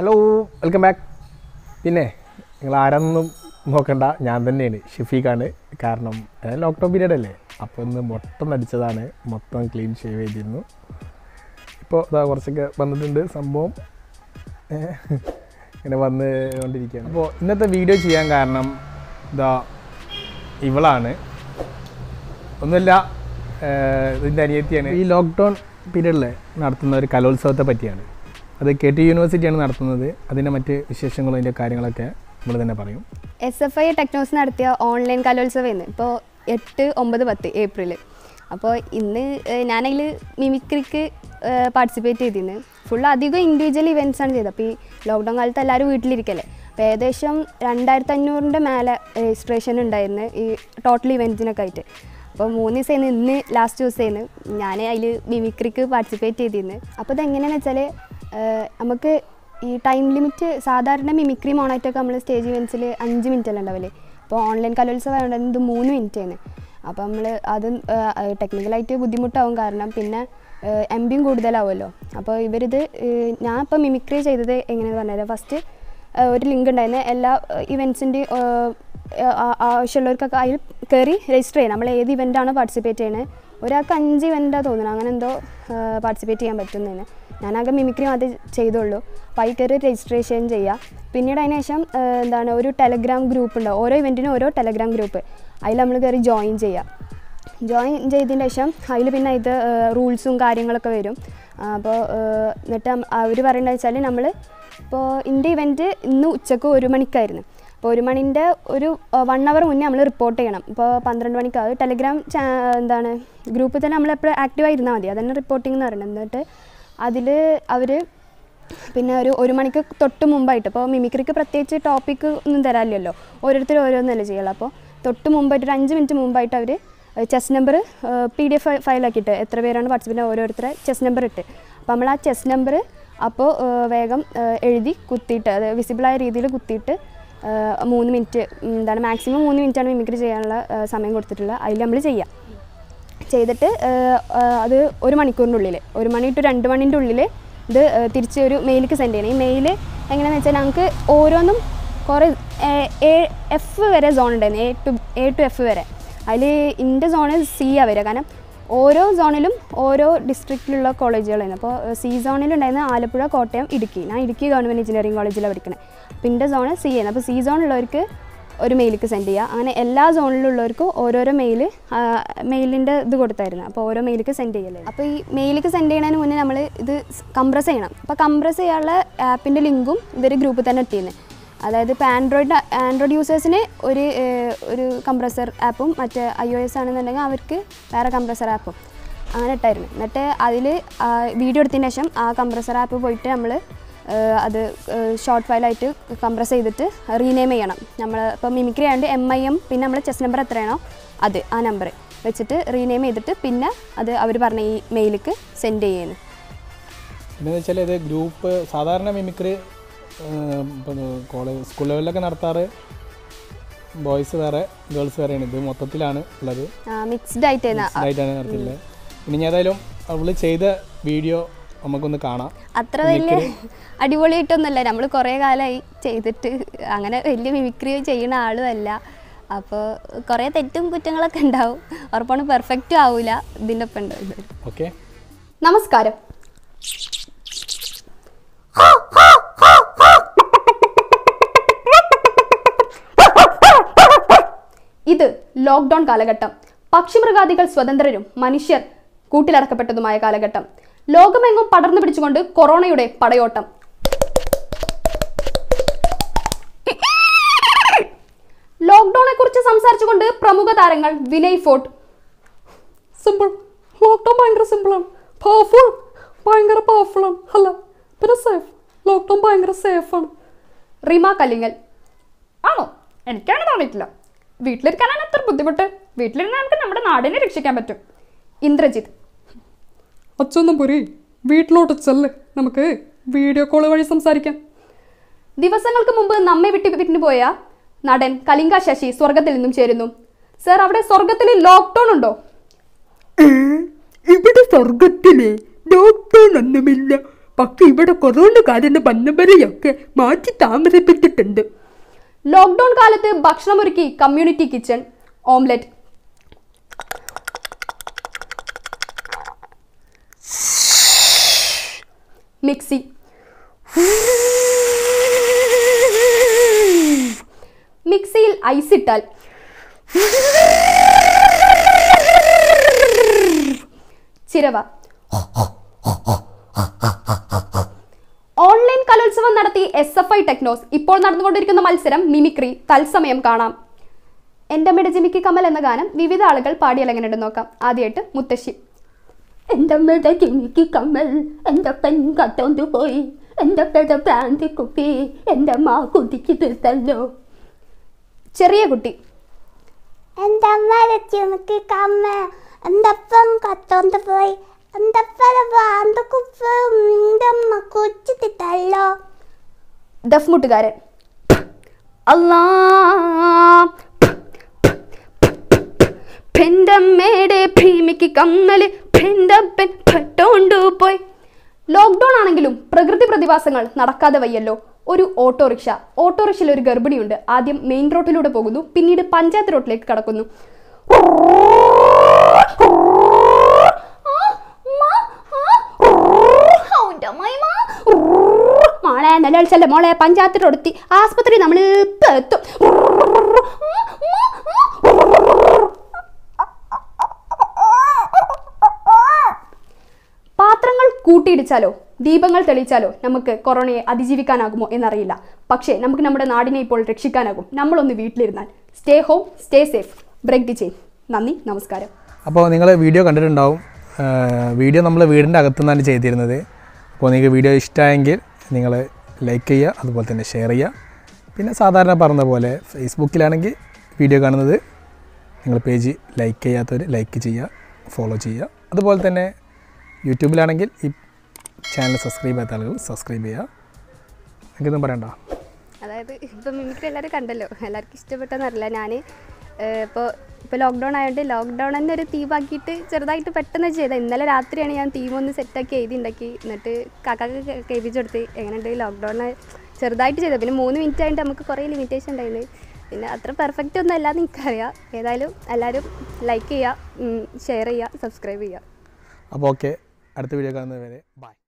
hello welcome back പിന്നെ നിങ്ങൾ ആരെന്നും നോക്കണ്ട ഞാൻ തന്നെയാണ് ഷഫീഖാണ് കാരണം ലോക്ക്ഡൗൺ പീരീഡ് അല്ലേ അപ്പോൾ ഇന്ന് മൊത്തം അടിച്ചതാണ് മൊത്തം ക്ലീൻ ഷേവ് ചെയ്തിരുന്നു ഇപ്പോൾ ഇതാ കുറച്ചൊക്കെ വന്നിട്ടുണ്ട് സംഭവം ഏ, ഇങ്ങനെ വന്ന് കൊണ്ടിരിക്കുകയാണ് അപ്പോൾ ഇന്നത്തെ വീഡിയോ ചെയ്യാൻ കാരണം ഇതാ ഇവളാണ് ഒന്നുമില്ല ഏഹ് ഇതിൻ്റെ അനിയത്തിയാണ് ഈ ലോക്ക്ഡൗൺ പീരീഡിൽ നടത്തുന്ന ഒരു കലോത്സവത്തെ പറ്റിയാണ് അത് കെ ടി യൂണിവേഴ്സിറ്റിയാണ് നടത്തുന്നത് അതിൻ്റെ മറ്റ് വിശേഷങ്ങളും അതിൻ്റെ കാര്യങ്ങളൊക്കെ നമ്മൾ തന്നെ പറയും എസ് എഫ് ഐ ടെക്നോസ് നടത്തിയ ഓൺലൈൻ കലോത്സവം ഇന്ന് ഇപ്പോൾ എട്ട് ഒമ്പത് പത്ത് ഏപ്രിൽ അപ്പോൾ ഇന്ന് ഏഹ്, ഞാനതിൽ മിമിക്രിക്ക് പാർട്ടിസിപ്പേറ്റ് ചെയ്തിരുന്നു ഫുൾ അധികം ഇൻഡിവിജ്വൽ ഇവൻറ്റ്സ് ആണ് ചെയ്തത് അപ്പോൾ ഈ ലോക്ക്ഡൗൺ കാലത്ത് എല്ലാവരും വീട്ടിലിരിക്കല്ലേ അപ്പോൾ ഏകദേശം രണ്ടായിരത്തി അഞ്ഞൂറിൻ്റെ മേലെ രജിസ്ട്രേഷൻ ഉണ്ടായിരുന്നു ഈ ടോട്ടൽ ഇവൻറ്റിനൊക്കെ ആയിട്ട് അപ്പോൾ മൂന്ന് ദിവസമായിരുന്നു ഇന്ന് ലാസ്റ്റ് ദിവസമായിരുന്നു ഞാൻ അതിൽ മിമിക്രിക്ക് പാർട്ടിസിപ്പേറ്റ് ചെയ്തിരുന്നു അപ്പോൾ ഇതെങ്ങനെയാണെന്ന് വെച്ചാൽ നമുക്ക് ഈ ടൈം ലിമിറ്റ് സാധാരണ മിമിക്രി മോണായിട്ടൊക്കെ നമ്മൾ സ്റ്റേജ് ഇവൻസിൽ അഞ്ച് മിനിറ്റ് അല്ല ഉണ്ടാവില്ലേ അപ്പോൾ ഓൺലൈൻ കലോത്സവം ആയതുകൊണ്ട് ഇത് മൂന്ന് മിനിറ്റ് ആണ് അപ്പോൾ നമ്മൾ അത് ടെക്നിക്കലായിട്ട് ബുദ്ധിമുട്ടാവും കാരണം പിന്നെ എം ബിയും കൂടുതലാവുമല്ലോ അപ്പോൾ ഇവരിത് ഏഹ്, ഞാൻ ഇപ്പോൾ മിമിക്രി ചെയ്തത് എങ്ങനെയാണെന്ന് പറഞ്ഞാൽ ഫസ്റ്റ് ഒരു ലിങ്ക് ഉണ്ടായിരുന്നു എല്ലാ ഇവൻറ്റ്സിൻ്റെയും ആവശ്യമുള്ളവർക്കൊക്കെ അതിൽ കയറി രജിസ്റ്റർ ചെയ്യാം നമ്മൾ ഏത് ഇവൻ്റാണോ പാർട്ടിസിപ്പേറ്റ് ചെയ്യുന്നത് ഒരാൾക്ക് അഞ്ച് ഇവൻ്റാണ് തോന്നുന്നത് അങ്ങനെ എന്തോ പാർട്ടിസിപ്പേറ്റ് ചെയ്യാൻ പറ്റുന്നതിന് ഞാനാകെ മിമിക്രി മാത്രമേ ചെയ്തുള്ളൂ അപ്പോൾ അതിൽ കയറി രജിസ്ട്രേഷൻ ചെയ്യുക പിന്നീട് അതിന് ശേഷം ആ, എന്താണ് ഒരു ടെലഗ്രാം ഗ്രൂപ്പ് ഉണ്ടാവും ഓരോ ഇവൻറ്റിനും ഓരോ ടെലഗ്രാം ഗ്രൂപ്പ് അതിൽ നമ്മൾ കയറി ജോയിൻ ചെയ്യുക ജോയിൻ ചെയ്തതിന് ശേഷം അതിൽ പിന്നെ ഇത് റൂൾസും കാര്യങ്ങളൊക്കെ വരും അപ്പോൾ എന്നിട്ട് അവർ പറയുന്നത് വെച്ചാൽ നമ്മൾ ഇപ്പോൾ ഇൻ്റെ ഇവൻറ്റ് ഇന്ന് ഉച്ചക്ക് ഒരു മണിക്കായിരുന്നു അപ്പോൾ ഒരു മണിൻ്റെ ഒരു വൺ അവർ മുന്നേ നമ്മൾ റിപ്പോർട്ട് ചെയ്യണം ഇപ്പോൾ പന്ത്രണ്ട് മണിക്ക് അത് ടെലിഗ്രാം ചാ എന്താണ് ഗ്രൂപ്പിൽ തന്നെ നമ്മൾ എപ്പോഴും ആക്റ്റീവ് ഇരുന്നാൽ മതി അതന്നെ റിപ്പോർട്ടിംഗ് എന്ന് പറയുന്നത് എന്നിട്ട് അതിൽ അവർ പിന്നെ ഒരു ഒരു മണിക്ക് തൊട്ട് മുമ്പായിട്ട് ഇപ്പോൾ മിമിക്രിക്ക് പ്രത്യേകിച്ച് ടോപ്പിക്ക് ഒന്നും തരാനില്ലല്ലോ ഓരോരുത്തർ ഓരോന്നല്ലേ ചെയ്യുള്ളൂ അപ്പോൾ തൊട്ട് മുമ്പായിട്ട് ഒരു അഞ്ച് മിനിറ്റ് മുമ്പായിട്ട് അവർ chest number P D F ഫയലാക്കിയിട്ട് എത്ര പേരാണ് പാർട്ടിസിപ്പേറ്റ് ഓരോരുത്തരെ ചെസ് നമ്പർ ഇട്ട് അപ്പോൾ നമ്മൾ ആ ചെസ് നമ്പർ അപ്പോൾ വേഗം ആ, എഴുതി കുത്തിയിട്ട് അത് വിസിബിളായ രീതിയിൽ കുത്തിയിട്ട് ആ, മൂന്ന് മിനിറ്റ് ഉം, എന്താണ് മാക്സിമം മൂന്ന് മിനിറ്റാണ് മിമിക്രി ചെയ്യാനുള്ള ആ, സമയം കൊടുത്തിട്ടുള്ളത് അതിൽ നമ്മൾ ചെയ്യാം ചെയ്തിട്ട് ഏഹ്, ഏഹ്, അത് ഒരു മണിക്കൂറിൻ്റെ ഉള്ളിൽ ഒരു മണി ടു രണ്ട് മണിൻ്റെ ഉള്ളിൽ ഇത് ഏഹ്, തിരിച്ച് ഒരു മെയിലേക്ക് സെൻഡ് ചെയ്യണം ഈ മെയിൽ എങ്ങനെയാണെന്ന് വെച്ചാൽ ഞങ്ങൾക്ക് ഓരോന്നും കുറേ എഫ് വരെ സോൺ ഉണ്ടായിരുന്നു A to A to F വരെ അതിൽ ഇൻ്റെ സോണ് സി ആ വരിക കാരണം ഓരോ സോണിലും ഓരോ ഡിസ്ട്രിക്റ്റിലുള്ള കോളേജുകളായിരുന്നു അപ്പോൾ സി സോണിലുണ്ടായിരുന്ന ആലപ്പുഴ കോട്ടയം ഇടുക്കി ഞാൻ ഇടുക്കി ഗവൺമെൻറ് എഞ്ചിനീയറിംഗ് കോളേജിലാണ് പഠിക്കുന്നത് അപ്പോൾ എൻ്റെ സോണ് സി ആയിരുന്നു അപ്പോൾ സി സോണിലുള്ളവർക്ക് ഒരു മെയിലേക്ക് സെൻഡ് ചെയ്യുക അങ്ങനെ എല്ലാ സോണിലുള്ളവർക്കും ഓരോരോ മെയിൽ മെയിലിൻ്റെ ഇത് കൊടുത്തായിരുന്നു അപ്പോൾ ഓരോ മെയിലേക്ക് സെൻഡ് ചെയ്യല്ലേ അപ്പോൾ ഈ മെയിലേക്ക് സെൻഡ് ചെയ്യുന്നതിന് മുന്നേ നമ്മൾ ഇത് കംപ്രസ് ചെയ്യണം അപ്പോൾ കംപ്രസ് ചെയ്യാനുള്ള ആപ്പിൻ്റെ ലിങ്കും ഇവർ ഗ്രൂപ്പിൽ തന്നെ ഇട്ടിരുന്നത് അതായത് ഇപ്പോൾ ആൻഡ്രോയിഡ് ആൻഡ്രോയിഡ് യൂസേഴ്സിന് ഒരു ഏഹ്, ഒരു കംപ്രസർ ആപ്പും മറ്റേ ഐ ഒ എസ് ആണെന്നുണ്ടെങ്കിൽ അവർക്ക് വേറെ കംപ്രസർ ആപ്പും അങ്ങനെ ഇട്ടായിരുന്നു എന്നിട്ട് അതിൽ വീഡിയോ എടുത്തതിന് ശേഷം ആ കംപ്രസർ ആപ്പ് പോയിട്ട് നമ്മൾ അത് ഷോർട്ട് ഫയലായിട്ട് കംപ്രസ് ചെയ്തിട്ട് റീനെയിം ചെയ്യണം നമ്മൾ ഇപ്പോൾ മിമിക്രി ആയതുകൊണ്ട് എം ഐ എം പിന്നെ നമ്മൾ ചെസ് നമ്പർ എത്രയാണോ അത് ആ നമ്പർ വെച്ചിട്ട് റീനെയിം ചെയ്തിട്ട് പിന്നെ അത് അവർ പറഞ്ഞ ഈ മെയിലേക്ക് സെൻഡ് ചെയ്യുന്നു പിന്നെ വെച്ചാൽ ഇത് ഗ്രൂപ്പ് സാധാരണ മിമിക്രി ഇപ്പം കോളേജ് സ്കൂൾ ലെവലിലൊക്കെ നടത്താറ് ബോയ്സ് വേറെ ഗേൾസ് വേറെയാണ് ഇത് മൊത്തത്തിലാണ് ഉള്ളത് മിക്സ്ഡ് ആയിട്ടായിരുന്നു ആയിട്ടാണ് നടത്തിയിട്ടുള്ളത് ഇനി ഞാൻ ഏതായാലും അവള് ചെയ്ത വീഡിയോ നമുക്കൊന്ന് കാണാം അത്ര വലിയ അടിപൊളിയായിട്ടൊന്നുമല്ല നമ്മൾ കുറേ കാലമായി ചെയ്തിട്ട് അങ്ങനെ വലിയ മിമിക്രി ചെയ്യുന്ന ആളും അല്ല അപ്പോൾ കുറേ തെറ്റും കുറ്റങ്ങളൊക്കെ ഉണ്ടാവും ഉറപ്പാണ് പെർഫെക്റ്റും ആവില്ല ഇതിൻ്റെ ഒപ്പം ഉണ്ടാവുന്നത് ഓക്കെ നമസ്കാരം ഇത് ലോക്ക്ഡൗൺ കാലഘട്ടം പക്ഷിമൃഗാദികൾ സ്വതന്ത്രരും മനുഷ്യർ കൂട്ടിലടക്കപ്പെട്ടതുമായ കാലഘട്ടം ലോകമെങ്ങും പടർന്നു പിടിച്ചുകൊണ്ട് കൊറോണയുടെ പടയോട്ടം ലോക്ക്ഡൌണെ കുറിച്ച് സംസാരിച്ചുകൊണ്ട് പ്രമുഖ താരങ്ങൾ വിനയ് ഫോർട്ട് സിമ്പിൾ ലോക്ക്ഡൗൺ ഭയങ്കര സിമ്പിളാണ് പവർഫുൾ ഭയങ്കര പവർഫുൾ ആണ് അല്ല പിന്നെ സേഫ് ലോക്ക്ഡൗൺ ഭയങ്കര സേഫാണ് റിമ കല്ലിങ്ങൽ ആണോ എനിക്കങ്ങനെ തോന്നിയിട്ടില്ല വീട്ടിലിരിക്കാനാണ് എത്ര ബുദ്ധിമുട്ട് വീട്ടിലിരുന്ന് നമുക്ക് നമ്മുടെ നാടിനെ രക്ഷിക്കാൻ പറ്റും ഇന്ദ്രജിത്ത് അച്ഛനും പോരി വീട്ടിലോട്ട് ചെല്ല് നമുക്ക് വീഡിയോ കോൾ വഴി സംസാരിക്കാം ദിവസങ്ങൾക്ക് മുമ്പ് നമ്മെ വിട്ട് പിരിഞ്ഞു പോയ നടൻ കലിംഗ ശശി സ്വർഗത്തിൽ നിന്നും ചേരുന്നു സർ അവിടെ സ്വർഗത്തിൽ ലോക്ക്ഡൗൺ ഉണ്ടോ ഇവിടെ സ്വർഗത്തിലെ ലോക്ക്ഡൗൺ ഒന്നുമില്ല പക്ഷെ ഇവിടെ കൊറോണ കാരണം വന്നവരെയൊക്കെ മാറ്റി താമസിപ്പിച്ചിട്ടുണ്ട് ലോക്ക്ഡൗൺ കാലത്ത് ഭക്ഷണമൊരുക്കി കമ്മ്യൂണിറ്റി കിച്ചൺ ഓംലെറ്റ് മിക്സി മിക്സിയിൽ ഐസ് ഇട്ടാൽ ചിരവ ഓൺലൈൻ കലോത്സവം നടത്തി എസ് എഫ് ഐ ടെക്നോസ് ഇപ്പോൾ നടന്നുകൊണ്ടിരിക്കുന്ന മത്സരം മിമിക്രി തത്സമയം കാണാം എൻ്റെ അമ്മയുടെ ജിമിക്ക് കമൽ എന്ന ഗാനം വിവിധ ആളുകൾ പാടിയാലെങ്ങനെ നോക്കാം ആദ്യമായിട്ട് മുത്തശ്ശി എൻ്റെ അമ്മയുടെ ജിമിക്ക് കമ്മൽ എൻ്റെ പെൺ കത്തോണ്ട് പോയി എൻ്റെ പെട പ്രാന്തി കുപ്പി എൻ്റെ അമ്മ കുതിക്ക് തീർത്തല്ലോ ചെറിയ കുട്ടി എൻ്റെ അമ്മയുടെ ചുമക്ക് കമ്മ എൻ്റെ അപ്പം കത്തോണ്ട് പോയി എൻ്റെ അപ്പയുടെ പ്രാന്ത കുപ്പ എൻ്റെ അമ്മ കൊച്ചിട്ടിട്ടല്ലോ ദഫ്മുട്ടുകാരൻ അല്ലാ പെണ്ടമ്മയുടെ ഭീമിക്ക് കമ്മല് പെണ്ടപ്പൻ പെട്ടോണ്ടു പോയി ലോക്ക്ഡൗൺ ആണെങ്കിലും പ്രകൃതി പ്രതിഭാസങ്ങൾ നടക്കാതെ വയ്യല്ലോ ഒരു ഓട്ടോറിക്ഷ ഓട്ടോറിക്ഷയിൽ ഒരു ഗർഭിണിയുണ്ട് ആദ്യം മെയിൻ റോഡിലൂടെ പോകുന്നു പിന്നീട് പഞ്ചായത്ത് റോഡിലേക്ക് കടക്കുന്നു മോളെ നിലവിളിച്ചല്ലേ മോളെ പഞ്ചായത്ത് റോഡെത്തി ആസ്പത്രി നമ്മൾ ഇപ്പം എത്തും പാത്രങ്ങൾ കൂട്ടിയിടിച്ചാലോ ദീപങ്ങൾ തെളിയിച്ചാലോ നമുക്ക് കൊറോണയെ അതിജീവിക്കാനാകുമോ എന്നറിയില്ല പക്ഷേ നമുക്ക് നമ്മുടെ നാടിനെ ഇപ്പോൾ രക്ഷിക്കാനാകും നമ്മളൊന്ന് വീട്ടിലിരുന്നാൽ stay home stay safe break the chain നന്ദി നമസ്കാരം അപ്പോൾ നിങ്ങൾ വീഡിയോ കണ്ടിട്ടുണ്ടാവും ആഹ് വീഡിയോ നമ്മൾ വീടിൻ്റെ അകത്തു നിന്നാണ് ചെയ്തിരുന്നത് അപ്പോൾ നിങ്ങൾക്ക് വീഡിയോ ഇഷ്ടമായെങ്കിൽ നിങ്ങൾ ലൈക്ക് ചെയ്യുക അതുപോലെ തന്നെ ഷെയർ ചെയ്യുക പിന്നെ സാധാരണ പറഞ്ഞ പോലെ ഫേസ്ബുക്കിലാണെങ്കിൽ വീഡിയോ കാണുന്നത് നിങ്ങൾ പേജ് ലൈക്ക് ചെയ്യാത്തവർ ലൈക്ക് ചെയ്യുക ഫോളോ ചെയ്യുക അതുപോലെ തന്നെ യൂട്യൂബിലാണെങ്കിൽ ഈ ചാനൽ സബ്സ്ക്രൈബ് ചെയ്യാത്ത ആളുകൾ സബ്സ്ക്രൈബ് ചെയ്യുക എനിക്കൊന്നും പറയണ്ട അതായത് ഇപ്പം മിമിക്രി എല്ലാവരും കണ്ടല്ലോ എല്ലാവർക്കും ഇഷ്ടപ്പെട്ടെന്നറിയില്ല ഞാൻ ഇപ്പോൾ ഇപ്പോൾ ലോക്ക്ഡൗൺ ആയതുകൊണ്ട് ലോക്ക്ഡൗൺ തന്നെ ഒരു തീമാക്കിയിട്ട് ചെറുതായിട്ട് പെട്ടെന്ന് ചെയ്തത് ഇന്നലെ രാത്രിയാണ് ഞാൻ തീം ഒന്ന് സെറ്റാക്കി എഴുതി ഉണ്ടാക്കി എന്നിട്ട് കാക്കാക്ക് കേൾപ്പിച്ചു കൊടുത്ത് എങ്ങനെയുണ്ട് ലോക്ക്ഡൗൺ ചെറുതായിട്ട് ചെയ്തത് പിന്നെ മൂന്ന് മിനിറ്റ് ആയിട്ട് നമുക്ക് കുറേ ലിമിറ്റേഷൻ ഉണ്ടായിരുന്നു പിന്നെ അത്ര പെർഫെക്റ്റ് ഒന്നും അല്ലാന്ന് എനിക്കറിയാം ഏതായാലും എല്ലാവരും ലൈക്ക് ചെയ്യുക ഷെയർ ചെയ്യുക സബ്സ്ക്രൈബ് ചെയ്യുക അപ്പോൾ ഓക്കെ അടുത്ത വീഡിയോ കാണുന്നത് വരെ ബൈ